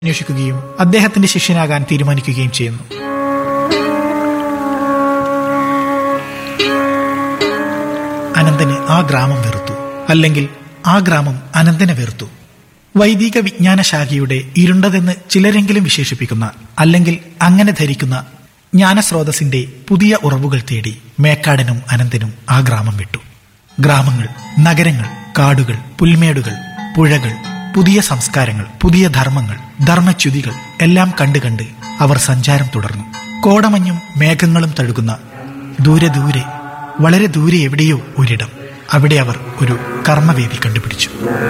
അന്വേഷിക്കുകയും അദ്ദേഹത്തിന്റെ ശിഷ്യനാകാൻ തീരുമാനിക്കുകയും ചെയ്യുന്നു അനന്തന് ആ ഗ്രാമം വെറുത്തു അല്ലെങ്കിൽ ആ ഗ്രാമം അനന്തനെ വെറുത്തു വൈദിക വിജ്ഞാന ശാഖയുടെ ഇരുണ്ടതെന്ന് ചിലരെങ്കിലും വിശേഷിപ്പിക്കുന്ന അല്ലെങ്കിൽ അങ്ങനെ ധരിക്കുന്ന ജ്ഞാനസ്രോതസ്സിന്റെ പുതിയ ഉറവുകൾ തേടി മേക്കാടനും അനന്തനും ആ ഗ്രാമം വിട്ടു ഗ്രാമങ്ങൾ നഗരങ്ങൾ കാടുകൾ പുൽമേടുകൾ പുഴകൾ പുതിയ സംസ്കാരങ്ങൾ പുതിയ ധർമ്മങ്ങൾ ധർമ്മച്യുതികൾ എല്ലാം കണ്ട് കണ്ട് അവർ സഞ്ചാരം തുടർന്നു കോടമഞ്ഞും മേഘങ്ങളും തഴുകുന്ന ദൂരെ ദൂരെ വളരെ ദൂരെ എവിടെയോ ഒരിടം അവിടെ അവർ ഒരു കർമ്മവേദി കണ്ടുപിടിച്ചു